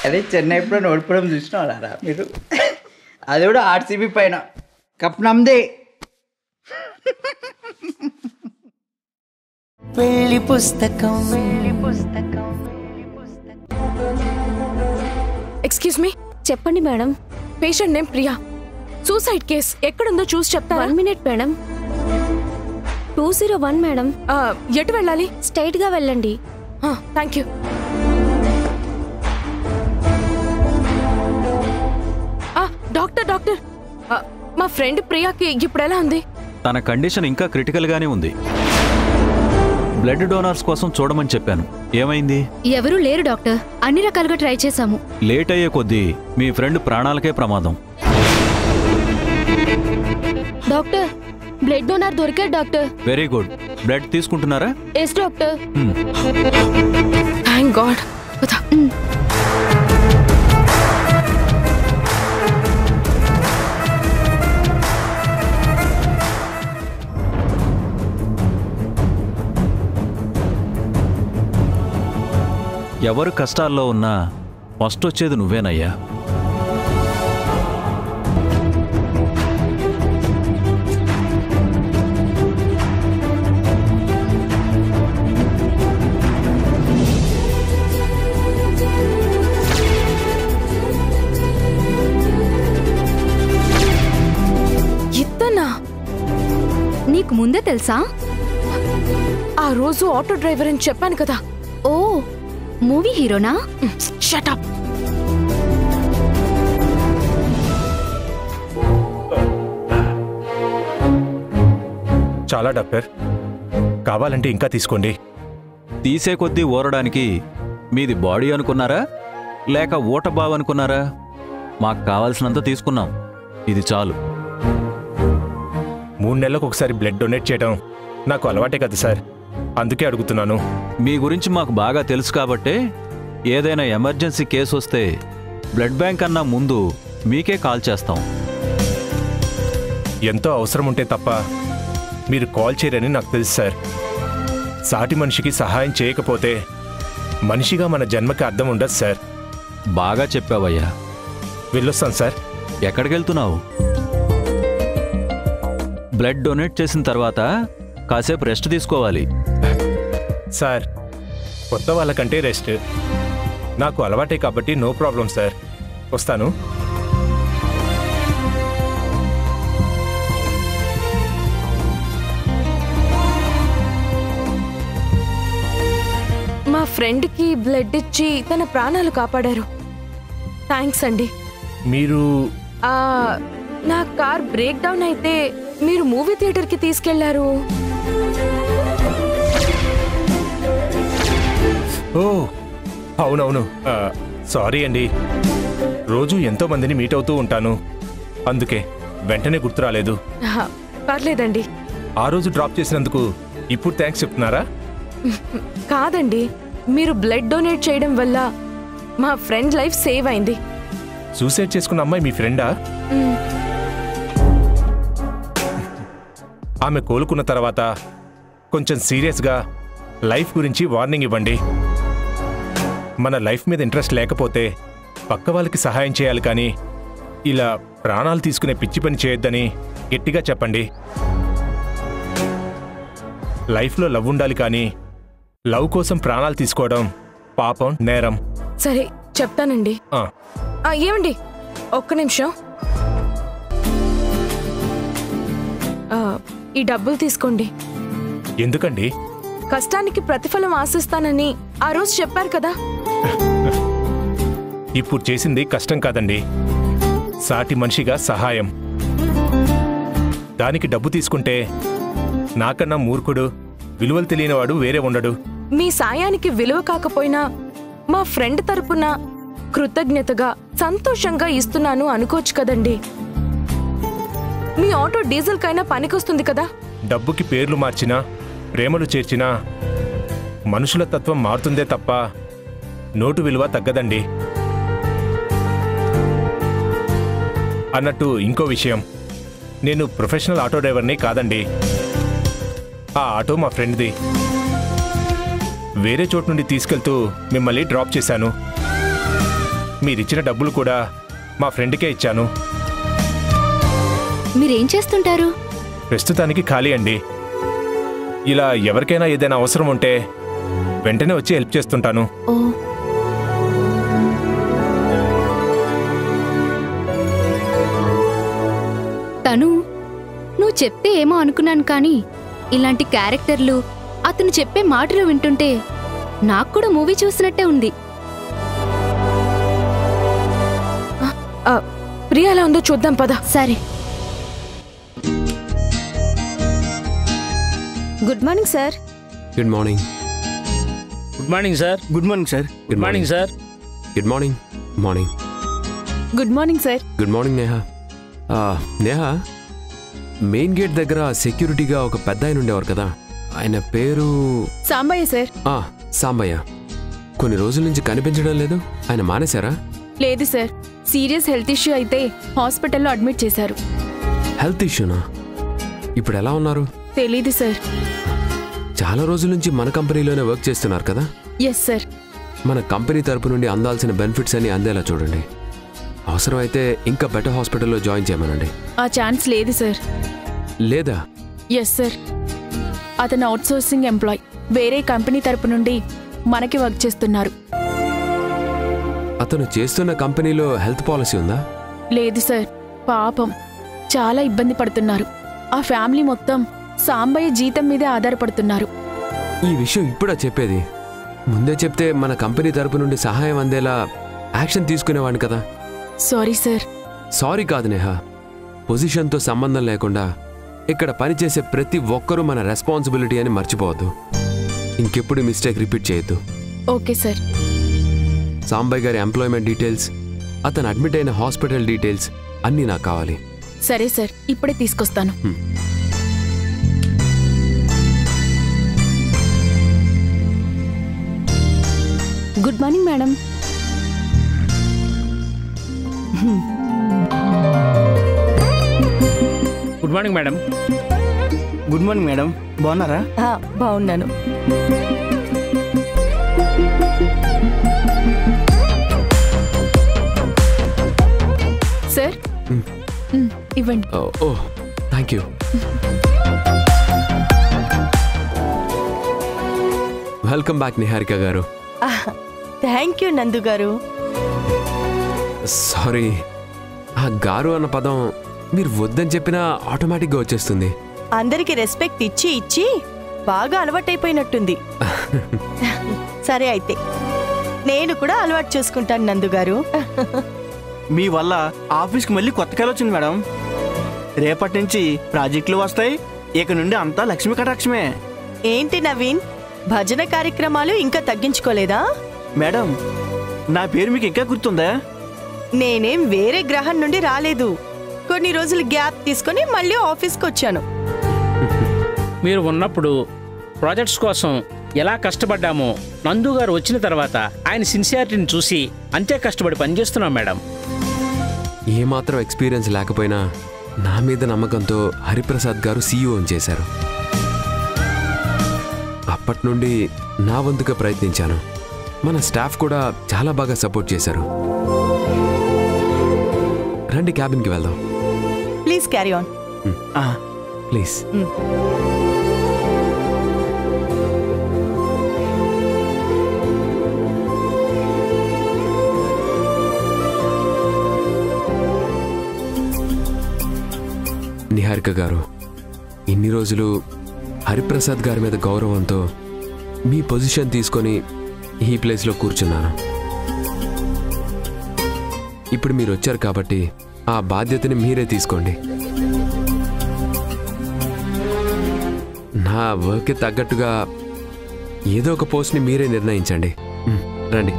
అదే చెన్నై ఎప్పుడో ఓడిపోవడం చూసినారా మీరు అది కూడా ఆర్సీబీ పైన కప్ నమ్దే పెళ్లి పుస్తకం ఎక్స్క్యూజ్ మీ చెప్పండి madam patient name Priya suicide case ఎక్కడుందో చూసి చెప్తారా one minute madam two zero one madam ఆ, ఎటు వెళ్ళాలి స్ట్రైట్ గా వెళ్ళండి థ్యాంక్ యూ డాక్టర్ డాక్టర్ ఆ, మా ఫ్రెండ్ ప్రియాకి ఇప్పుడు ఎలా ఉంది తన కండిషన్ ఇంకా క్రిటికల్గానే ఉంది బ్లడ్ డోనర్స్ కోసం చూడమని చెప్పాను ఏమైంది ఎవరూ లేరు డాక్టర్ అన్ని రకాలుగా ట్రై చేశాము లేట్ అయ్యే కొద్దీ మీ ఫ్రెండ్ ప్రాణాలకే ప్రమాదం డాక్టర్ బ్లడ్ డోనర్ దొరికాడు డాక్టర్ వెరీ గుడ్ బ్లడ్ తీసుకుంటున్నారా yes doctor hmm. Thank God ఎవరు కష్టాల్లో ఉన్నా ఫస్ట్ వచ్చేది నువ్వేనయ్యా ఇత్తనా నీకు ముందే తెలుసా ఆ రోజు ఆటో డ్రైవర్ అని చెప్పాను కదా ఓ మూవీ హీరోనా షటప్ చాలా డాక్టర్ కావాలంటే ఇంకా తీసుకోండి తీసే కొద్దీ ఊరడానికి మీది బాడీ అనుకున్నారా లేక ఊట బావ్ అనుకున్నారా మాకు కావాల్సినంత తీసుకున్నాం ఇది చాలు మూడు నెలలకు ఒకసారి బ్లడ్ డొనేట్ చేయడం నాకు అలవాటే కదా సార్ అందుకే అడుగుతున్నాను మీ గురించి మాకు బాగా తెలుసు కాబట్టే ఏదైనా ఎమర్జెన్సీ కేసు వస్తే బ్లడ్ బ్యాంక్ అన్నా ముందు మీకే కాల్ చేస్తాం ఎంతో అవసరం ఉంటే తప్ప మీరు కాల్ చేయరని నాకు తెలుసు సార్ సాటి మనిషికి సహాయం చేయకపోతే మనిషిగా మన జన్మకి అర్థం ఉండదు సార్ బాగా చెప్పావయ్యా వెళ్ళొస్తాను సార్ ఎక్కడికి వెళ్తున్నావు బ్లడ్ డొనేట్ చేసిన తర్వాత కాసేపు రెస్ట్ తీసుకోవాలి సార్ కొత్త వాళ్ళకంటే రెస్ట్ నాకు అలవాటే కాబట్టి నో ప్రాబ్లం సార్ వస్తాను మా ఫ్రెండ్కి బ్లడ్ ఇచ్చి తన ప్రాణాలు కాపాడారు థ్యాంక్స్ అండి మీరు ఆ, నా కార్ బ్రేక్ డౌన్ అయితే మీరు మూవీ థియేటర్కి తీసుకెళ్లారు ఓ అవునవును ఆ, సారీ అండి రోజు ఎంతో మందిని మీట్ అవుతూ ఉంటాను అందుకే వెంటనే గుర్తు రాలేదు ఆహా, పర్లేదండి ఆ రోజు డ్రాప్ చేసినందుకు ఇప్పుడు థ్యాంక్స్ చెప్తున్నారా కాదండి మీరు బ్లడ్ డొనేట్ చేయడం వల్ల మా ఫ్రెండ్ లైఫ్ సేవ్ అయింది సూసైడ్ చేసుకున్న అమ్మాయి మీ ఫ్రెండా మ్, ఆమె కోలుకున్న తర్వాత కొంచెం సీరియస్గా లైఫ్ గురించి వార్నింగ్ ఇవ్వండి మన లైఫ్ మీద ఇంట్రెస్ట్ లేకపోతే పక్క వాళ్ళకి సహాయం చేయాలి కానీ ఇలా ప్రాణాలు తీసుకునే పిచ్చి పని చేయొద్దని గట్టిగా చెప్పండి లైఫ్లో లవ్ ఉండాలి కానీ లవ్ కోసం ప్రాణాలు తీసుకోవడం పాపం నేరం సరే చెప్తానండి ఆ, ఆ, ఏమండి ఒక్క నిమిషం ఆ, ఈ డబ్బులు తీసుకోండి ఎందుకండి కష్టానికి ప్రతిఫలం ఆశిస్తానని ఆ రోజు చెప్పారు కదా ఇప్పుడు చేసింది కష్టం కాదండి సాటి మనిషిగా సహాయం దానికి డబ్బు తీసుకుంటే నాకన్నా మూర్ఖుడు విలువలు తెలియనివాడు వేరే ఉండడు మీ సాయానికి విలువ కాకపోయినా మా ఫ్రెండ్ తరపున కృతజ్ఞతగా సంతోషంగా ఇస్తున్నాను అనుకోవచ్చు కదండి మీ ఆటో డీజిల్ కైనా పనికొస్తుంది కదా డబ్బుకి పేర్లు మార్చినా ప్రేమలు చేర్చినా మనుషుల తత్వం మారుతుందే తప్ప నోటు విలువ తగ్గదండి అన్నట్టు ఇంకో విషయం నేను ప్రొఫెషనల్ ఆటో డ్రైవర్ని కాదండి ఆ ఆటో మా ఫ్రెండ్ది వేరే చోటు నుండి తీసుకెళ్తూ మిమ్మల్ని డ్రాప్ చేశాను మీరిచ్చిన డబ్బులు కూడా మా ఫ్రెండ్కే ఇచ్చాను మీరేం చేస్తుంటారు ప్రస్తుతానికి ఖాళీ అండి ఇలా ఎవరికైనా ఏదైనా అవసరం ఉంటే వెంటనే వచ్చి హెల్ప్ చేస్తుంటాను ఓ తను నువ్వు చెప్తే ఏమో అనుకున్నాను కానీ ఇలాంటి క్యారెక్టర్లు అతను చెప్పే మాటలు వింటుంటే నాకు కూడా మూవీ చూసినట్టే ఉంది ఆ, ప్రియా ఎలా ఉందో చూద్దాం పద సరే good morning sir good morning good morning sir good morning sir good morning sir good morning morning good morning sir good morning Neha ఆ, నేహా మెయిన్ గేట్ దగ్గర సెక్యూరిటీగా ఒక పెద్ద ఆయన ఉండేవారు కదా ఆయన పేరు సాంబయ్య సార్ ఆ సాంబయ్య కొన్ని రోజుల నుంచి కనిపించడం లేదు ఆయన మానేశారా లేదు సార్ సీరియస్ హెల్త్ ఇష్యూ అయితే హాస్పిటల్లో అడ్మిట్ చేశారు హెల్త్ ఇష్యూనా ఇప్పుడు ఎలా ఉన్నారు తెలీదు సార్ చాలా రోజుల నుంచి మన కంపెనీలోనే వర్క్ చేస్తున్నారు కదా ఎస్ సార్ మన కంపెనీ తరపు నుండి అందాల్సిన బెనిఫిట్స్ అన్ని అందేలా చూడండి అవసరమైతే ఇంకా బెటర్ హాస్పిటల్లో జాయిన్ చేయమనండి ఆ ఛాన్స్ లేదు సార్ లేదా ఎస్ సార్ అతను అవుట్సోర్సింగ్ ఎంప్లాయ్ వేరే కంపెనీ తరపు నుండి మనకి వర్క్ చేస్తున్నారు అతను చేస్తున్న కంపెనీలో హెల్త్ పాలసీ ఉందా లేదు సార్ పాపం చాలా ఇబ్బంది పడుతున్నారు ఆ ఫ్యామిలీ మొత్తం సాంబయ్య జీతం మీదే ఆధారపడుతున్నారు ఈ విషయం ఇప్పుడా చెప్పేది ముందే చెప్తే మన కంపెనీ తరపు నుండి సహాయం అందేలా యాక్షన్ తీసుకునేవాడిని కదా సారీ సార్ సారీ కాదు నేహా పొజిషన్తో సంబంధం లేకుండా ఇక్కడ పనిచేసే ప్రతి ఒక్కరూ మన రెస్పాన్సిబిలిటీ అని మర్చిపోవద్దు ఇంకెప్పుడు మిస్టేక్ రిపీట్ చేయొద్దు ఓకే సార్ సాంబయ్య గారి ఎంప్లాయ్మెంట్ డీటెయిల్స్ అతను అడ్మిట్ అయిన హాస్పిటల్ డీటెయిల్స్ అన్నీ నాకు కావాలి సరే సార్ ఇప్పుడే తీసుకొస్తాను good morning madam good morning madam good morning madam బాగున్నారా ఆ, బాగున్నాను సార్ మ్, ఇవ్వండి ఓ, ఓ thank you welcome back Niharika garu thank you నందు గారు సారీ ఆ గారు అన్న పదం మీరు వద్దని చెప్పినా ఆటోమేటిక్గా వచ్చేస్తుంది అందరికి రెస్పెక్ట్ ఇచ్చి ఇచ్చి బాగా అలవాటైపోయినట్టుంది సరే అయితే నేను కూడా అలవాటు చేసుకుంటాను నందు గారు మీ వల్ల ఆఫీస్కి మళ్ళీ కొత్త కాలు వచ్చింది మేడం రేపటి నుంచి ప్రాజెక్టులు వస్తాయి ఇక నుండి అంతా లక్ష్మీ కటాక్షమే ఏంటి నవీన్ భజన కార్యక్రమాలు ఇంకా తగ్గించుకోలేదా మేడం నా పేరు మీకు ఇంకా గుర్తుందా నేనేం వేరే గ్రహం నుండి రాలేదు కొన్ని రోజులు గ్యాప్ తీసుకొని మళ్ళీ ఆఫీస్కి వచ్చాను మీరు ఉన్నప్పుడు ప్రాజెక్ట్స్ కోసం ఎలా కష్టపడ్డామో నందు గారు వచ్చిన తర్వాత ఆయన సిన్సియారిటీని చూసి అంతే కష్టపడి పనిచేస్తున్నాం మేడం ఏమాత్రం ఎక్స్పీరియన్స్ లేకపోయినా నా మీద నమ్మకంతో హరిప్రసాద్ గారు సీఈఓ చేశారు అప్పటి నుండి నా వంతుగా ప్రయత్నించాను మన స్టాఫ్ కూడా చాలా బాగా సపోర్ట్ చేశారు రండి క్యాబిన్కి వెళ్దాం ప్లీజ్ క్యారీ ఆన్ ఆ, ప్లీజ్ నిహారిక గారు ఇన్ని రోజులు హరిప్రసాద్ గారి మీద గౌరవంతో మీ పొజిషన్ తీసుకొని ఈ ప్లేస్లో కూర్చున్నాను ఇప్పుడు మీరు వచ్చారు కాబట్టి ఆ బాధ్యతని మీరే తీసుకోండి నా వర్క్కి తగ్గట్టుగా ఏదో ఒక పోస్ట్ని మీరే నిర్ణయించండి మ్, రండి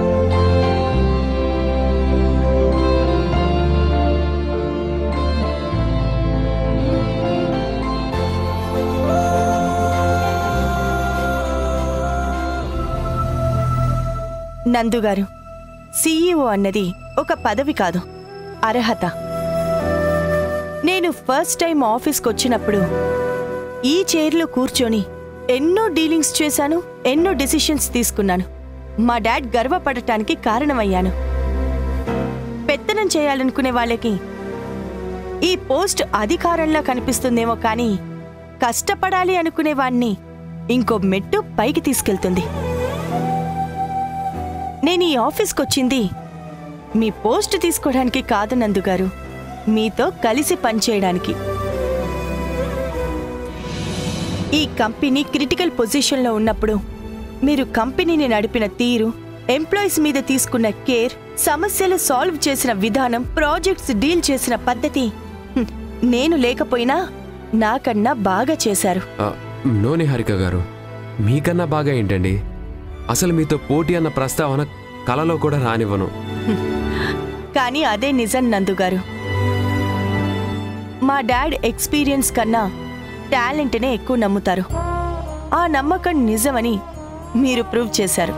నందు గారు సీఈఓ అన్నది ఒక పదవి కాదు అర్హత నేను ఫస్ట్ టైం ఆఫీస్కి వచ్చినప్పుడు ఈ చైర్లో కూర్చొని ఎన్నో డీలింగ్స్ చేశాను ఎన్నో డెసిషన్స్ తీసుకున్నాను మా డాడ్ గర్వపడటానికి కారణమయ్యాను పెత్తనం చేయాలనుకునే వాళ్ళకి ఈ పోస్ట్ అధికారంలా కనిపిస్తుందేమో కానీ కష్టపడాలి అనుకునే వాణ్ణి ఇంకో మెట్టు పైకి తీసుకెళ్తుంది నేను ఈ ఆఫీస్కి వచ్చింది మీ పోస్ట్ తీసుకోవడానికి కాదు నందుగారు మీతో కలిసి పనిచేయడానికి ఈ కంపెనీ క్రిటికల్ పొజిషన్లో ఉన్నప్పుడు మీరు కంపెనీని నడిపిన తీరు ఎంప్లాయీస్ మీద తీసుకున్న కేర్ సమస్యలు సాల్వ్ చేసిన విధానం ప్రాజెక్ట్స్ డీల్ చేసిన పద్ధతి హ్మ్, నేను లేకపోయినా నాకన్నా బాగా చేశారు ఆ, నో నిహారిక గారు మీకన్నా బాగా ఏంటండి అసలు మీతో పోటీ అన్న ప్రస్తావన కలలో కూడా రానివ్వను కానీ అదే నిజం నందుగారు మా డాడ్ ఎక్స్పీరియన్స్ కన్నా టాలెంట్నే ఎక్కువ నమ్ముతారు ఆ నమ్మకం నిజమని మీరు ప్రూవ్ చేశారు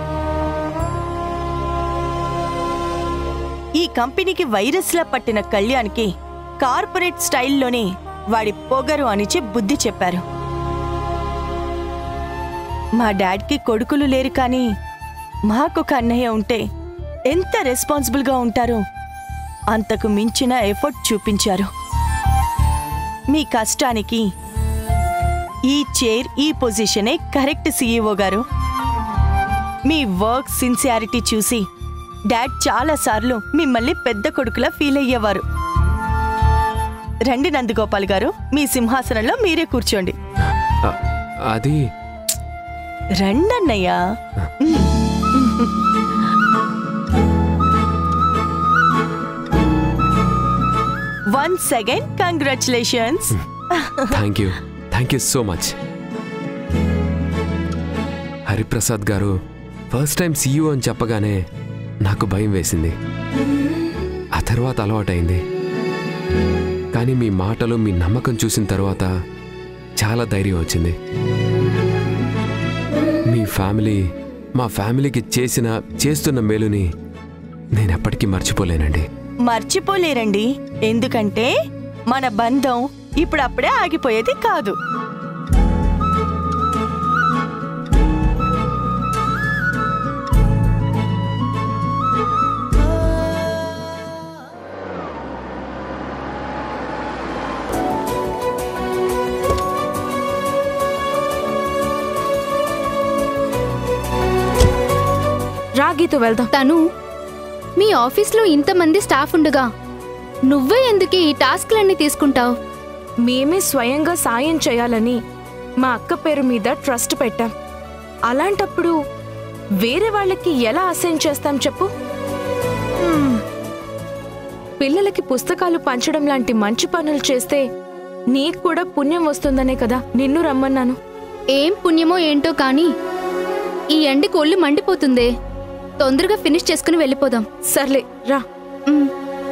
ఈ కంపెనీకి వైరస్లా పట్టిన కళ్యాణ్కి కార్పొరేట్ స్టైల్లోనే వాడి పొగరు అనిచి బుద్ధి చెప్పారు మా డాడ్కి కొడుకులు లేరు కానీ మాకొక అన్నయ్య ఉంటే ఎంత రెస్పాన్సిబుల్గా ఉంటారో అంతకు మించిన ఎఫర్ట్ చూపించారు మీ కష్టానికి ఈ చైర్ ఈ పొజిషనే కరెక్ట్ సీఈఓ గారు మీ వర్క్ సిన్సియారిటీ చూసి డాడ్ చాలా సార్లు మిమ్మల్ని పెద్ద కొడుకులా ఫీల్ అయ్యేవారు రండి నందగోపాల్ గారు మీ సింహాసనంలో మీరే కూర్చోండి ఆ, అది రండన్నయ్యా once again congratulations thank you thank you so much Hariprasad garu first time CEO అని చెప్పగానే నాకు భయం వేసింది ఆ తర్వాత అలవాటైంది కానీ మీ మాటలు మీ నమ్మకం చూసిన తర్వాత చాలా ధైర్యం వచ్చింది మీ ఫ్యామిలీ మా ఫ్యామిలీకి చేసిన చేస్తున్న మేలుని నేను ఎప్పటికీ మర్చిపోలేనండి మర్చిపోలేరండి ఎందుకంటే మన బంధం ఇప్పుడప్పుడే ఆగిపోయేది కాదు రాగీతో వెళ్దాం తను మీ ఆఫీస్లో ఇంతమంది స్టాఫ్ ఉండగా నువ్వే ఎందుకే ఈ టాస్క్లన్నీ తీసుకుంటావు మేమే స్వయంగా సాయం చేయాలని మా అక్క పేరు మీద ట్రస్ట్ పెట్టాం అలాంటప్పుడు వేరే వాళ్ళకి ఎలా అసైన్ చేస్తాం చెప్పు హ్మ్. పిల్లలకి పుస్తకాలు పంచడం లాంటి మంచి పనులు చేస్తే నీకు కూడా పుణ్యం వస్తుందనే కదా నిన్ను రమ్మన్నాను ఏం పుణ్యమో ఏంటో కానీ ఈ ఎండకి ఒళ్ళు మండిపోతుందే తొందరగా ఫినిష్ చేసుకుని వెళ్ళిపోదాం సర్లే రా మ్.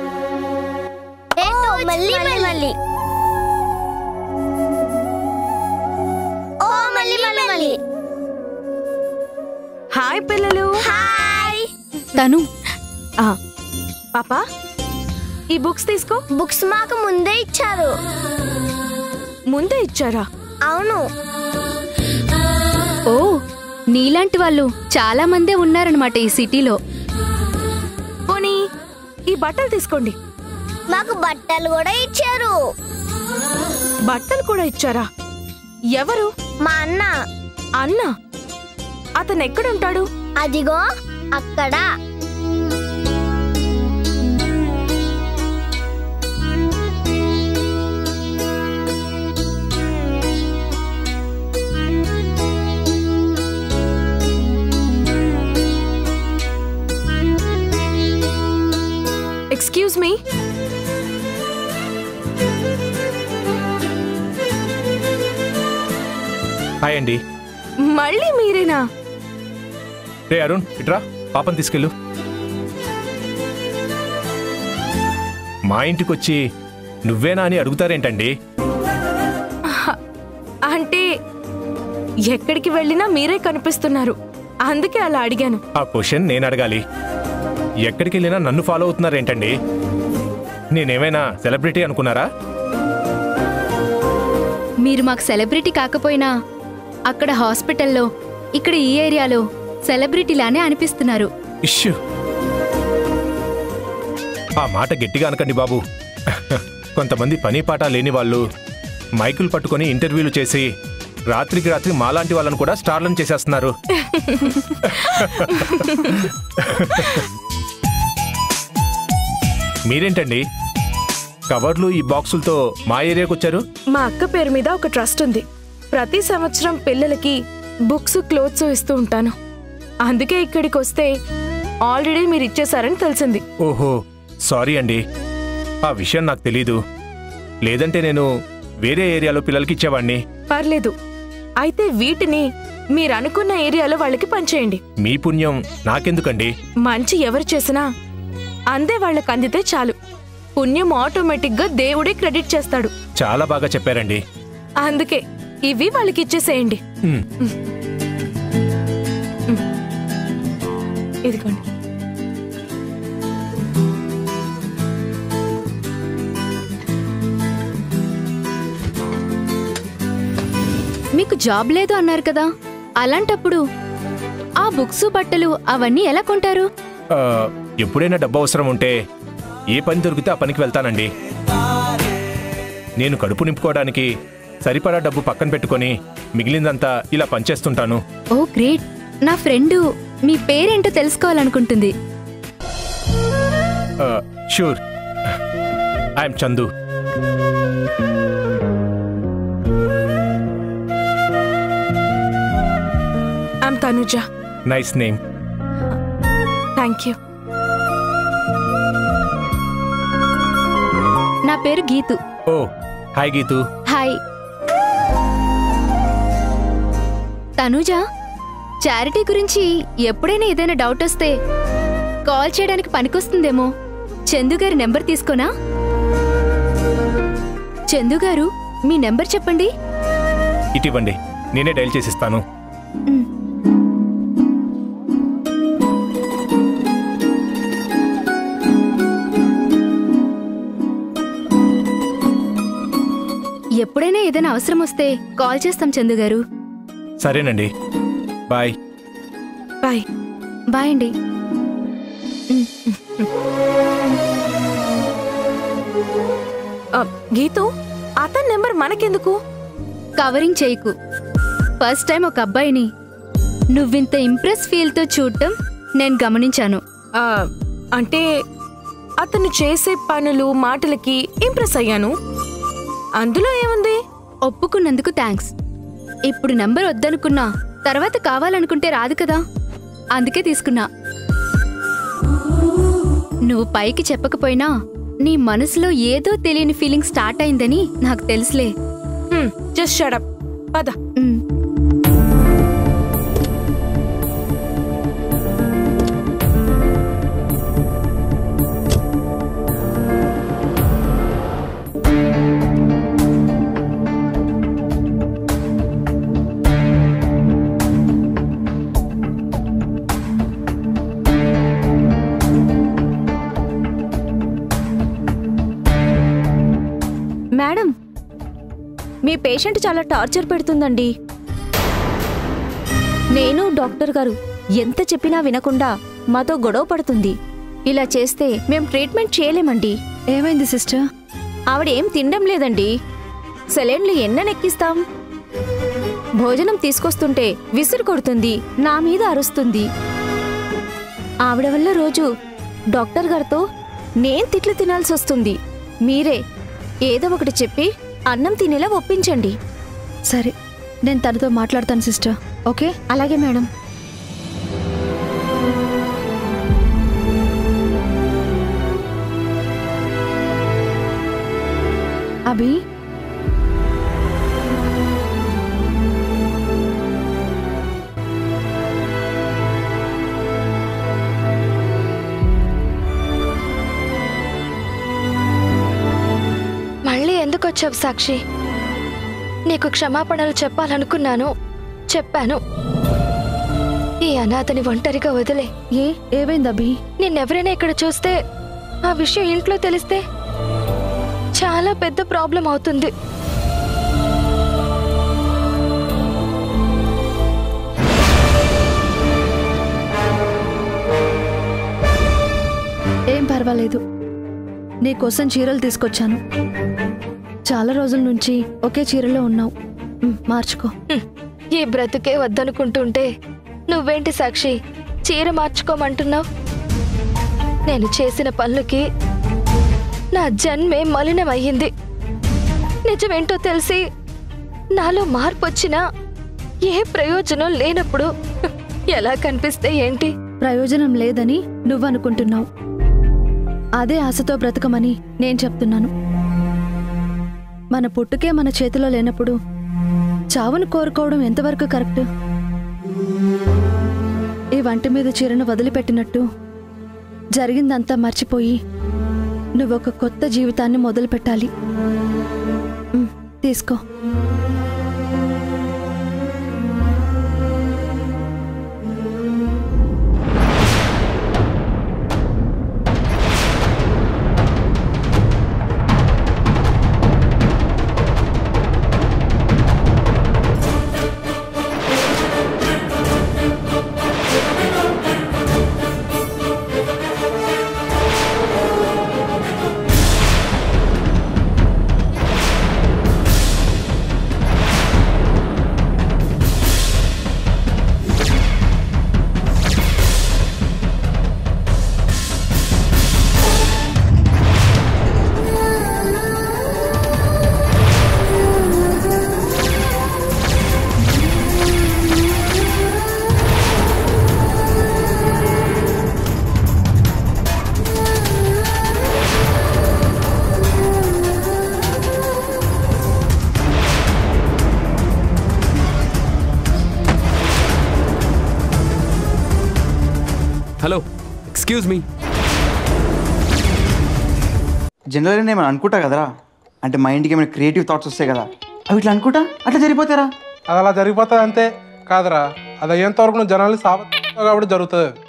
ఏంటో మళ్ళీ మళ్ళీ ఓ మళ్ళీ మళ్ళీ మళ్ళీ హాయ్ పిల్లలు హాయ్ తను ఆ, పాపా ఈ బుక్స్ తీసుకో బుక్స్ మాకు ముందే ఇచ్చారు ముందే ఇచ్చారా అవును ఓ నీలాంటి వాళ్ళు చాలా మందే ఉన్నారనమాట ఈ సిటీలో పోనీ ఈ బట్టలు తీసుకోండి మాకు బట్టలు కూడా ఇచ్చారు బట్టలు కూడా ఇచ్చారా ఎవరు మా అన్న అన్న అతను ఎక్కడుంటాడు అదిగో అక్కడ ఎక్స్క్యూజ్ మీ హాయ్ అండి మళ్ళీ మీరేనా రే అరుణ్ ఇట్రా పాపని తీసుకెళ్ళు మా ఇంటికొచ్చి నువ్వేనా అని అడుగుతారేంటండి అంటే ఎక్కడికి వెళ్ళినా మీరే కనిపిస్తున్నారు అందుకే అలా అడిగాను ఆ క్వశ్చన్ నేను అడగాలి ఎక్కడికి వెళ్ళినా నన్ను ఫాలో అవుతున్నారేంటండి నేనేమైనా సెలబ్రిటీ అనుకున్నారా మీరు మాకు సెలబ్రిటీ కాకపోయినా అక్కడ హాస్పిటల్లో ఇక్కడ ఈ ఏరియాలో సెలబ్రిటీలానే అనిపిస్తున్నారు ఇష్యూ ఆ మాట గట్టిగా అనకండి బాబు కొంతమంది పని పాట లేని వాళ్ళు మైకులు పట్టుకొని ఇంటర్వ్యూలు చేసి రాత్రికి రాత్రి మాలాంటి వాళ్ళని కూడా స్టార్లను చేసేస్తున్నారు మీరేంటండి కవర్లు ఈ బాక్సులతో మా ఏరియాకి వచ్చారు మా అక్క పేరు మీద ఒక ట్రస్ట్ ఉంది ప్రతి సంవత్సరం పిల్లలకి బుక్స్ క్లోత్స్ ఇస్తూ ఉంటాను అందుకే ఇక్కడికి వస్తే ఆల్రెడీ మీరు ఇచ్చేసారని తెలిసింది ఓహో సారీ అండి ఆ విషయం నాకు తెలీదు లేదంటే నేను వేరే ఏరియాలో పిల్లలకి ఇచ్చేవాడిని పర్లేదు అయితే వీటిని మీరు అనుకున్న ఏరియాలో వాళ్ళకి పంచేయండి మీ పుణ్యం నాకెందుకండి మంచి ఎవరు చేసినా అందే వాళ్ళకి అందితే చాలు పుణ్యం ఆటోమేటిక్ గా దేవుడే క్రెడిట్ చేస్తాడు చాలా బాగా చెప్పారండి అందుకే ఇవి వాళ్ళకి ఇచ్చేసేయండి ఉమ్, ఇదిగోండి మీకు జాబ్ లేదు అన్నారు కదా అలాంటప్పుడు ఆ బుక్స్ బట్టలు అవన్నీ ఎలా కొంటారు ఆ, ఎప్పుడైనా డబ్బు అవసరం ఉంటే ఏ పని దొరికితే ఆ పనికి వెళ్తానండి నేను కడుపు నింపుకోవడానికి సరిపడా డబ్బు పక్కన పెట్టుకొని మిగిలిందంతా ఇలా పంచేస్తుంటాను ఓ గ్రేట్ నా ఫ్రెండు మీ పేరేంటో తెలుసుకోవాలనుకుంటుంది ఆ, sure I'm Chandu I'm Tanuja nice name thank you నా పేరు Geethu oh hi Geethu hi Tanuja charity గురించి ఎప్పుడైనా ఏదైనా డౌట్ వస్తే కాల్ చేయడానికి పనికొస్తుందేమో చందు గారి నెంబర్ తీసుకోనా చందు గారు మీ నెంబర్ చెప్పండి ఇటివ్వండి నేనే డైల్ చేసిస్తాను మ్. ఎప్పుడైనా ఏదైనా అవసరం వస్తే కాల్ చేస్తాం చందు గారు సరేనండి బాయ్ బాయ్ బాయ్ అండి ఆ, గీతు అతని నెంబర్ మనకెందుకు కవరింగ్ చేయకు ఫస్ట్ టైం ఒక అబ్బాయిని నువ్వింత ఇంప్రెస్ ఫీల్తో చూడటం నేను గమనించాను ఆ, అంటే అతను చేసే పనులు మాటలకి ఇంప్రెస్ అయ్యాను అందులో ఏముంది ఒప్పుకున్నందుకు థ్యాంక్స్ ఇప్పుడు నంబర్ వద్దనుకున్నా తర్వాత కావాలనుకుంటే రాదు కదా అందుకే తీసుకున్నా నువ్వు పైకి చెప్పకపోయినా నీ మనసులో ఏదో తెలియని ఫీలింగ్ స్టార్ట్ అయిందని నాకు తెలుసులే జస్ట్ షడప్ పద ఉమ్. మేడం మీ పేషెంట్ చాలా టార్చర్ పెడుతుందండి నేను డాక్టర్ గారు ఎంత చెప్పినా వినకుండా మాతో గొడవ పడుతుంది ఇలా చేస్తే మేం ట్రీట్మెంట్ చేయలేమండి ఏమైంది సిస్టర్ ఆవిడ ఏం తినడం లేదండి సెలైన్లు ఎన్ననెక్కిస్తాం భోజనం తీసుకొస్తుంటే విసురు కొడుతుంది నా మీద అరుస్తుంది ఆవిడ వల్ల రోజు డాక్టర్ గారితో నేను తిట్లు తినాల్సి వస్తుంది మీరే ఏదో ఒకటి చెప్పి అన్నం తినేలా ఒప్పించండి సరే నేను తనతో మాట్లాడతాను సిస్టర్ ఓకే అలాగే మేడం అభి మళ్ళీ ఎందుకు వచ్చావు సాక్షి నీకు క్షమాపణలు చెప్పాలనుకున్నాను చెప్పాను ఈ అనాథని ఒంటరిగా వదిలే ఏ ఏమైంది అభి నిన్నెవరైనా ఇక్కడ చూస్తే ఆ విషయం ఇంట్లో తెలిస్తే చాలా పెద్ద ప్రాబ్లం అవుతుంది ఏం పర్వాలేదు నీకోసం చీరలు తీసుకొచ్చాను చాలా రోజుల నుంచి ఒకే చీరలో ఉన్నావు ఉమ్, మార్చుకో హ్మ్. ఈ బ్రతుకే వద్దనుకుంటుంటే నువ్వేంటి సాక్షి చీర మార్చుకోమంటున్నావు నేను చేసిన పనులకి నా జన్మే మలినమయ్యింది నిజమేంటో తెలిసి నాలో మార్పు వచ్చినా ఏ ప్రయోజనం లేనప్పుడు ఎలా కనిపిస్తే ఏంటి ప్రయోజనం లేదని నువ్వనుకుంటున్నావు అదే ఆశతో బ్రతకమని నేను చెప్తున్నాను మన పుట్టుకే మన చేతిలో లేనప్పుడు చావును కోరుకోవడం ఎంతవరకు కరెక్ట్ ఈ వంటి మీద చీరను వదిలిపెట్టినట్టు జరిగిందంతా మర్చిపోయి నువ్వొక కొత్త జీవితాన్ని మొదలు పెట్టాలి ఉమ్, తీసుకో హలో ఎక్స్క్యూజ్ మీ జనరల్గా నేను ఏమైనా అనుకుంటా కదరా అంటే మైండ్కి ఏమైనా క్రియేటివ్ థాట్స్ వస్తాయి కదా అవి ఇట్లా అనుకుంటా అట్లా జరిగిపోతారా అది అలా జరిగిపోతుంది అంతే కాదురా అది అయ్యేంత వరకు నువ్వు జనాల్ని సాబ కాబట్టి జరుగుతుంది